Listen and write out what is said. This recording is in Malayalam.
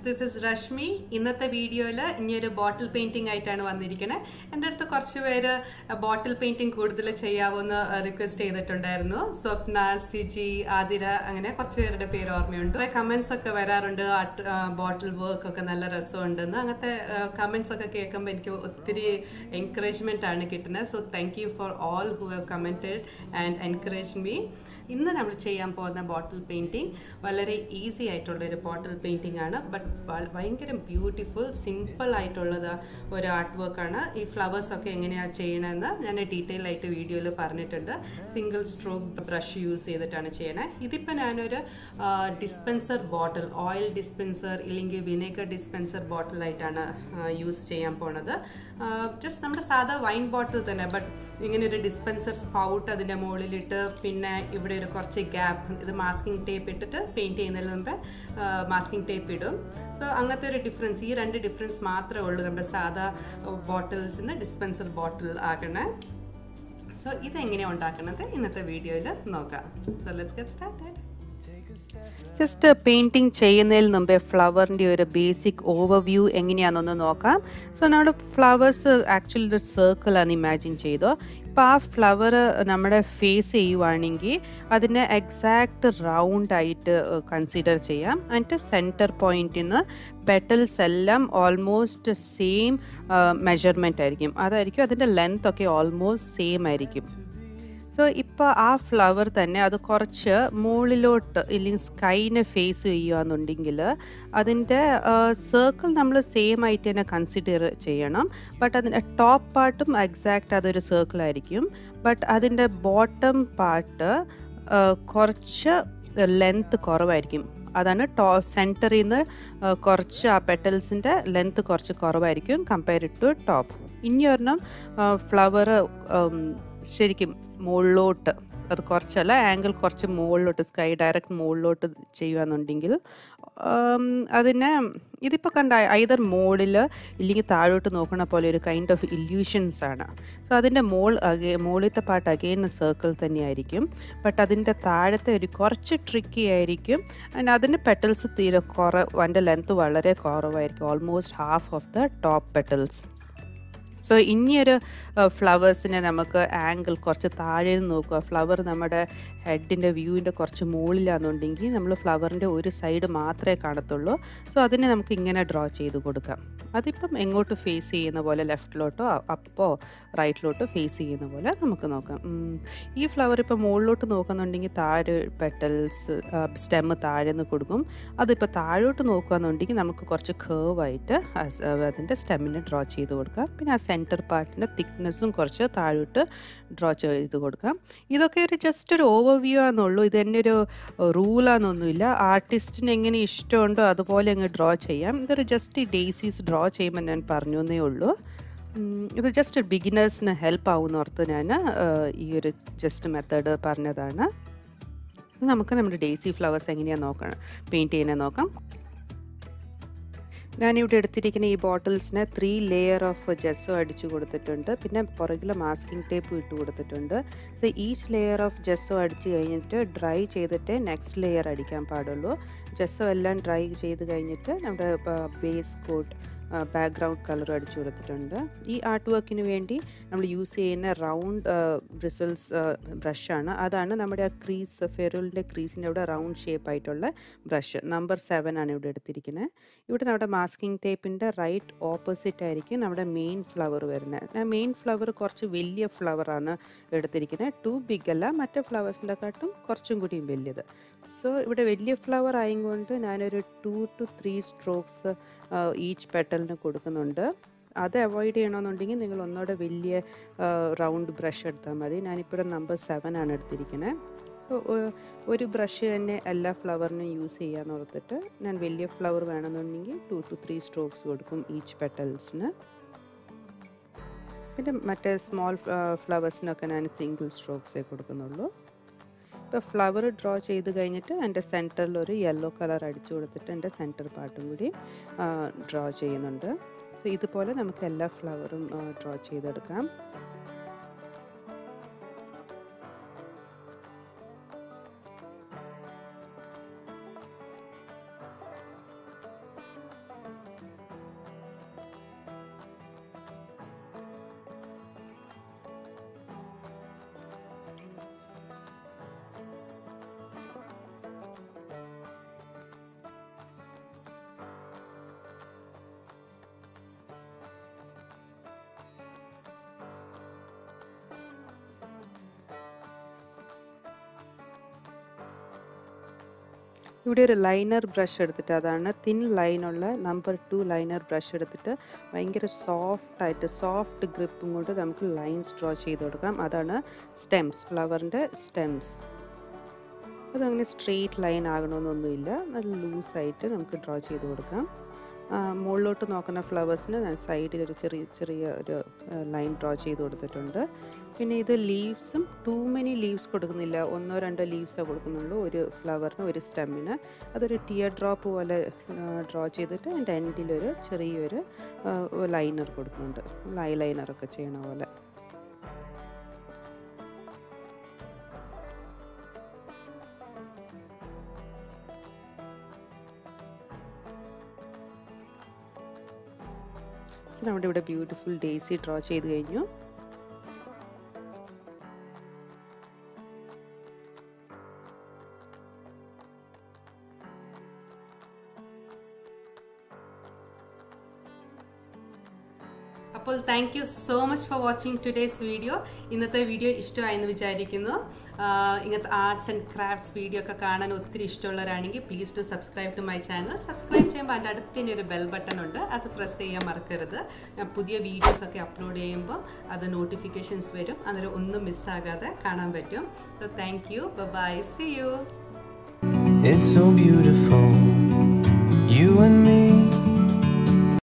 ദിസ് ഇസ് രശ്മി ഇന്നത്തെ വീഡിയോയിൽ ഇനിയൊരു ബോട്ടിൽ പെയിന്റിംഗ് ആയിട്ടാണ് വന്നിരിക്കുന്നത് എൻ്റെ അടുത്ത് കുറച്ച് പേര് ബോട്ടിൽ പെയിന്റിംഗ് കൂടുതൽ ചെയ്യാവുന്ന റിക്വസ്റ്റ് ചെയ്തിട്ടുണ്ടായിരുന്നു സ്വപ്ന സിജി ആതിര അങ്ങനെ കുറച്ച് പേരുടെ പേര് ഓർമ്മയുണ്ട് കുറേ കമൻസ് ഒക്കെ വരാറുണ്ട് ബോട്ടിൽ വർക്ക് ഒക്കെ നല്ല രസമുണ്ടെന്ന് അങ്ങനത്തെ കമൻസ് ഒക്കെ കേൾക്കുമ്പോൾ എനിക്ക് ഒത്തിരി എൻകറേജ്മെന്റ് ആണ് കിട്ടുന്നത് so thank you for all who have commented and encourage me ഇന്ന് നമ്മൾ ചെയ്യാൻ പോകുന്ന ബോട്ടിൽ പെയിൻറ്റിങ് വളരെ ഈസി ആയിട്ടുള്ള ഒരു ബോട്ടിൽ പെയിൻറ്റിംഗ് ആണ് ബട്ട് ഭയങ്കര ബ്യൂട്ടിഫുൾ സിമ്പിൾ ആയിട്ടുള്ളത് ഒരു ആർട്ട് വർക്കാണ് ഈ ഫ്ലവേഴ്സ് ഒക്കെ എങ്ങനെയാണ് ചെയ്യണമെന്ന് ഞാൻ ഡീറ്റെയിൽ ആയിട്ട് വീഡിയോയിൽ പറഞ്ഞിട്ടുണ്ട് സിംഗിൾ സ്ട്രോക്ക് ബ്രഷ് യൂസ് ചെയ്തിട്ടാണ് ചെയ്യണേ ഇതിപ്പോൾ ഞാനൊരു ഡിസ്പെൻസർ ബോട്ടിൽ ഓയിൽ ഡിസ്പെൻസർ ഇല്ലെങ്കിൽ വിനേഗർ ഡിസ്പെൻസർ ബോട്ടിലായിട്ടാണ് യൂസ് ചെയ്യാൻ പോണത് ജസ്റ്റ് നമ്മുടെ സാധാ വൈൻ ബോട്ടിൽ തന്നെ ബട്ട് ഇങ്ങനെ ഒരു ഡിസ്പെൻസർ സ്പൗട്ട് അതിൻ്റെ മുകളിലിട്ട് പിന്നെ ഇവിടെ ഒരു കുറച്ച് ഗ്യാപ്പ് ഇത് മാസ്കിംഗ് ടേപ്പ് ഇട്ടിട്ട് പെയിൻറ്റ് ചെയ്യുന്നതിന് മുമ്പ് മാസ്കിംഗ് ടേപ്പ് ഇടും സോ അങ്ങനത്തെ ഒരു ഡിഫറൻസ് ഈ രണ്ട് ഡിഫറൻസ് മാത്രമേ ഉള്ളൂ നമ്മുടെ സാധാ ബോട്ടിൽസിൽ നിന്ന് ഡിസ്പെൻസർ ബോട്ടിൽ ആക്കണേ സോ ഇതെങ്ങനെയാണ് ഉണ്ടാക്കുന്നത് ഇന്നത്തെ വീഡിയോയിൽ നോക്കാം so let's get started just painting ചെയ്യുന്നതിന് മുമ്പേ ഫ്ലവറിൻ്റെ ഒരു ബേസിക് ഓവർവ്യൂ എങ്ങനെയാണെന്നൊന്ന് നോക്കാം സോ നമ്മൾ ഫ്ലവേഴ്സ് ആക്ച്വലി ഒരു സർക്കിളാണ് ഇമാജിൻ ചെയ്തോ ഇപ്പോൾ ആ ഫ്ലവർ നമ്മുടെ ഫേസ് ചെയ്യുവാണെങ്കിൽ അതിനെ എക്സാക്റ്റ് റൗണ്ട് ആയിട്ട് കൺസിഡർ ചെയ്യാം എന്നിട്ട് സെൻറ്റർ പോയിന്റിൽ നിന്ന് പെറ്റൽസ് എല്ലാം ഓൾമോസ്റ്റ് സെയിം മെഷർമെൻ്റ് ആയിരിക്കും അതായിരിക്കും അതിൻ്റെ ലെങ്ത് ഒക്കെ ഓൾമോസ്റ്റ് സെയിം ആയിരിക്കും സോ ഇപ്പോൾ ആ ഫ്ലവർ തന്നെ അത് കുറച്ച് മുകളിലോട്ട് ഇല്ലെങ്കിൽ സ്കൈനെ ഫേസ് ചെയ്യുകയെന്നുണ്ടെങ്കിൽ അതിൻ്റെ സർക്കിൾ നമ്മൾ സെയിം ആയിട്ട് തന്നെ കൺസിഡർ ചെയ്യണം ബട്ട് അതിൻ്റെ ടോപ്പ് പാർട്ടും എക്സാക്റ്റ് അതൊരു സർക്കിൾ ആയിരിക്കും ബട്ട് അതിൻ്റെ ബോട്ടം പാർട്ട് കുറച്ച് ലെങ്ത് കുറവായിരിക്കും അതാണ് ടോ സെൻറ്ററിൽ നിന്ന് കുറച്ച് ആ പെറ്റൽസിൻ്റെ ലെങ്ത് കുറച്ച് കുറവായിരിക്കും കമ്പയർ ടു ടോപ്പ് ഇനി ഒരെണ്ണം ഫ്ലവർ ശരിക്കും മുകളിലോട്ട് അത് കുറച്ചല്ല ആംഗിൾ കുറച്ച് മുകളിലോട്ട് സ്കൈ ഡയറക്റ്റ് മുകളിലോട്ട് ചെയ്യുകയെന്നുണ്ടെങ്കിൽ അതിനെ ഇതിപ്പോൾ കണ്ട ഐതർ മുകളിൽ ഇല്ലെങ്കിൽ താഴോട്ട് നോക്കണ പോലെ ഒരു കൈൻഡ് ഓഫ് ഇല്യൂഷൻസ് ആണ് സോ അതിൻ്റെ മോൾ അഗേ മുകളിലത്തെ പാട്ട് അഗെയിൻ സർക്കിൾ തന്നെയായിരിക്കും ബട്ട് അതിൻ്റെ താഴത്തെ ഒരു കുറച്ച് ട്രിക്കി ആയിരിക്കും ആൻഡ് അതിൻ്റെ പെറ്റൽസ് തീരെ കുറ അതിൻ്റെ ലെങ്ത്ത് വളരെ കുറവായിരിക്കും almost half of the top petals so ഇനിയൊരു ഫ്ലവേഴ്സിനെ നമുക്ക് ആംഗിൾ കുറച്ച് താഴെ നിന്ന് നോക്കുക ഫ്ലവർ നമ്മുടെ ഹെഡിൻ്റെ വ്യൂവിൻ്റെ കുറച്ച് മുകളിലാണെന്നുണ്ടെങ്കിൽ നമ്മൾ ഫ്ലവറിൻ്റെ ഒരു സൈഡ് മാത്രമേ കാണത്തുള്ളൂ സോ അതിനെ നമുക്ക് ഇങ്ങനെ ഡ്രോ ചെയ്ത് കൊടുക്കാം അതിപ്പം എങ്ങോട്ട് ഫേസ് ചെയ്യുന്ന പോലെ ലെഫ്റ്റിലോട്ടോ അപ്പോ റൈറ്റിലോട്ടോ ഫേസ് ചെയ്യുന്ന പോലെ നമുക്ക് നോക്കാം ഈ ഫ്ലവർ ഇപ്പോൾ മുകളിലോട്ട് നോക്കുന്നുണ്ടെങ്കിൽ താഴെ പെറ്റൽസ് സ്റ്റെമ്മ് താഴെ നിന്ന് കൊടുക്കും അതിപ്പോൾ താഴോട്ട് നോക്കുകയെന്നുണ്ടെങ്കിൽ നമുക്ക് കുറച്ച് കേവായിട്ട് അതിൻ്റെ സ്റ്റെമ്മിനെ ഡ്രോ ചെയ്ത് കൊടുക്കാം പിന്നെ ആ സെൻറ്റർ പാർട്ടിൻ്റെ തിക്നെസ്സും കുറച്ച് താഴോട്ട് ഡ്രോ ചെയ്ത് കൊടുക്കാം ഇതൊക്കെ ഒരു ജസ്റ്റ് ഒരു ഓവർവ്യൂ ആണെന്നുള്ളൂ ഇത് തന്നെ ഒരു റൂളാണെന്നൊന്നുമില്ല ആർട്ടിസ്റ്റിന് എങ്ങനെ ഇഷ്ടമുണ്ടോ അതുപോലെ അങ്ങ് ഡ്രോ ചെയ്യാം ഇതൊരു ജസ്റ്റ് ഡേസീസ് ഡ്രോ ചെയ്യുമ്പോൾ ഞാൻ പറഞ്ഞു എന്നേ ഉള്ളൂ ഇത് ജസ്റ്റ് ബിഗിനേഴ്സിന് ഹെൽപ്പ് ആവുമെന്ന് ഓർത്ത് ഞാൻ ഈ ഒരു ജസ്റ്റ് മെത്തേഡ് പറഞ്ഞതാണ് നമുക്ക് നമ്മുടെ ഡേസി ഫ്ലവേഴ്സ് എങ്ങനെയാണ് നോക്കണം പെയിൻറ്റ് ചെയ്യുന്നത് നോക്കാം ഞാനിവിടെ എടുത്തിരിക്കുന്ന ഈ ബോട്ടിൽസിന് ത്രീ ലെയർ ഓഫ് ജെസ്സോ അടിച്ചു കൊടുത്തിട്ടുണ്ട് പിന്നെ പുറകിൽ മാസ്കിംഗ് ടേപ്പ് ഇട്ട് കൊടുത്തിട്ടുണ്ട് so each layer of gesso അടിച്ചു കഴിഞ്ഞിട്ട് ഡ്രൈ ചെയ്തിട്ട് നെക്സ്റ്റ് ലെയർ അടിക്കാൻ പാടുള്ളൂ ജെസ്സോ എല്ലാം ഡ്രൈ ചെയ്ത് കഴിഞ്ഞിട്ട് നമ്മുടെ ബേസ് കോട്ട് ബാക്ക്ഗ്രൗണ്ട് കളർ അടിച്ചു കൊടുത്തിട്ടുണ്ട് ഈ ആർട്ട് വർക്കിന് വേണ്ടി നമ്മൾ യൂസ് ചെയ്യുന്ന റൗണ്ട് ബ്രിസിൽസ് ബ്രഷാണ് അതാണ് നമ്മുടെ ആ ക്രീസ് ഫെറുലിൻ്റെ ക്രീസിൻ്റെ അവിടെ റൗണ്ട് ഷേപ്പ് ആയിട്ടുള്ള ബ്രഷ് നമ്പർ സെവൻ ആണ് ഇവിടെ എടുത്തിരിക്കുന്നത് ഇവിടെ നമ്മുടെ മാസ്കിംഗ് ടേപ്പിൻ്റെ റൈറ്റ് ഓപ്പോസിറ്റ് ആയിരിക്കും നമ്മുടെ മെയിൻ ഫ്ലവർ വരുന്നത് മെയിൻ ഫ്ലവർ കുറച്ച് വലിയ ഫ്ലവറാണ് എടുത്തിരിക്കുന്നത് ടു ബിഗ് അല്ല മറ്റേ ഫ്ലവേഴ്സിൻ്റെ കാട്ടും കുറച്ചും കൂടിയും വലിയത് സോ ഇവിടെ വലിയ ഫ്ലവർ ആയതുകൊണ്ട് ഞാനൊരു two two three strokes each പെട്ടലിന് കൊടുക്കുന്നുണ്ട് അത് അവോയ്ഡ് ചെയ്യണമെന്നുണ്ടെങ്കിൽ നിങ്ങൾ ഒന്നുകൂടെ വലിയ റൗണ്ട് ബ്രഷ് എടുത്താൽ മതി ഞാനിപ്പോൾ നമ്പർ സെവൻ ആണ് എടുത്തിരിക്കുന്നത് സോ ഒരു ബ്രഷ് തന്നെ എല്ലാ ഫ്ലവറിനും യൂസ് ചെയ്യാന്ന് ഓർത്തിട്ട് ഞാൻ വലിയ ഫ്ലവർ വേണമെന്നുണ്ടെങ്കിൽ ടു ടു ത്രീ സ്ട്രോക്സ് കൊടുക്കും ഈച്ച് പെട്ടൽസിന് പിന്നെ മറ്റേ സ്മോൾ ഫ്ലവേഴ്സിനൊക്കെ ഞാൻ സിംഗിൾ സ്ട്രോക്സേ കൊടുക്കുന്നുള്ളൂ ഇപ്പോൾ ഫ്ലവർ ഡ്രോ ചെയ്ത് കഴിഞ്ഞിട്ട് എൻ്റെ സെൻറ്ററിൽ ഒരു യെല്ലോ കളർ അടിച്ചു കൊടുത്തിട്ട് എൻ്റെ സെൻറ്റർ പാർട്ടും കൂടി ഡ്രോ ചെയ്യുന്നുണ്ട് സോ ഇതുപോലെ നമുക്ക് എല്ലാ ഫ്ലവറും ഡ്രോ ചെയ്തെടുക്കാം ഇവിടെ ഒരു ലൈനർ ബ്രഷ് എടുത്തിട്ട് അതാണ് തിൻ ലൈനുള്ള നമ്പർ ടു ലൈനർ ബ്രഷ് എടുത്തിട്ട് ഭയങ്കര സോഫ്റ്റായിട്ട് സോഫ്റ്റ് ഗ്രിപ്പും കൊണ്ട് നമുക്ക് ലൈൻസ് ഡ്രോ ചെയ്ത് കൊടുക്കാം അതാണ് സ്റ്റെംസ് ഫ്ലവറിൻ്റെ സ്റ്റെംസ് അതങ്ങനെ സ്ട്രെയിറ്റ് ലൈൻ ആകണമെന്നൊന്നുമില്ല നല്ല ലൂസായിട്ട് നമുക്ക് ഡ്രോ ചെയ്ത് കൊടുക്കാം മുകളിലോട്ട് നോക്കുന്ന ഫ്ലവേഴ്സിന് ഞാൻ സൈഡിൽ ഒരു ചെറിയ ചെറിയ ഒരു ലൈൻ ഡ്രോ ചെയ്ത് കൊടുത്തിട്ടുണ്ട് പിന്നെ ഇത് ലീവ്സും ടൂ മെനി ലീവ്സ് കൊടുക്കുന്നില്ല ഒന്നോ രണ്ടോ ലീവ്സേ കൊടുക്കുന്നുള്ളൂ ഒരു ഫ്ലവറിന് ഒരു സ്റ്റെമ്മിന് അതൊരു ടിയർ ഡ്രോപ്പ് പോലെ ഡ്രോ ചെയ്തിട്ട് അതിൻ്റെ എൻഡിലൊരു ചെറിയൊരു ലൈനർ കൊടുക്കുന്നുണ്ട് ലൈ ലൈനറൊക്കെ ചെയ്യണ പോലെ സോ നമ്മുടെ ഇവിടെ ബ്യൂട്ടിഫുൾ ഡേസി ഡ്രോ ചെയ്ത് കഴിഞ്ഞു അപ്പോൾ thank you so much for watching today's video ഇന്നത്തെ വീഡിയോ ഇഷ്ടമായെന്ന് വിചാരിക്കുന്നു ഇങ്ങനത്തെ ആർട്സ് ആൻഡ് ക്രാഫ്റ്റ്സ് വീഡിയോ ഒക്കെ കാണാൻ ഒത്തിരി ഇഷ്ടമുള്ളവരാണെങ്കിൽ please to subscribe to my channel subscribe ചെയ്യുമ്പോൾ അതിൻ്റെ അടുത്ത് തന്നെ ഒരു ബെൽ ബട്ടൺ ഉണ്ട് അത് പ്രസ് ചെയ്യാൻ മറക്കരുത് ഞാൻ പുതിയ വീഡിയോസ് ഒക്കെ അപ്ലോഡ് ചെയ്യുമ്പോൾ അത് നോട്ടിഫിക്കേഷൻസ് വരും അന്നേരം ഒന്നും മിസ്സാകാതെ കാണാൻ പറ്റും so thank you bye see you It's so beautiful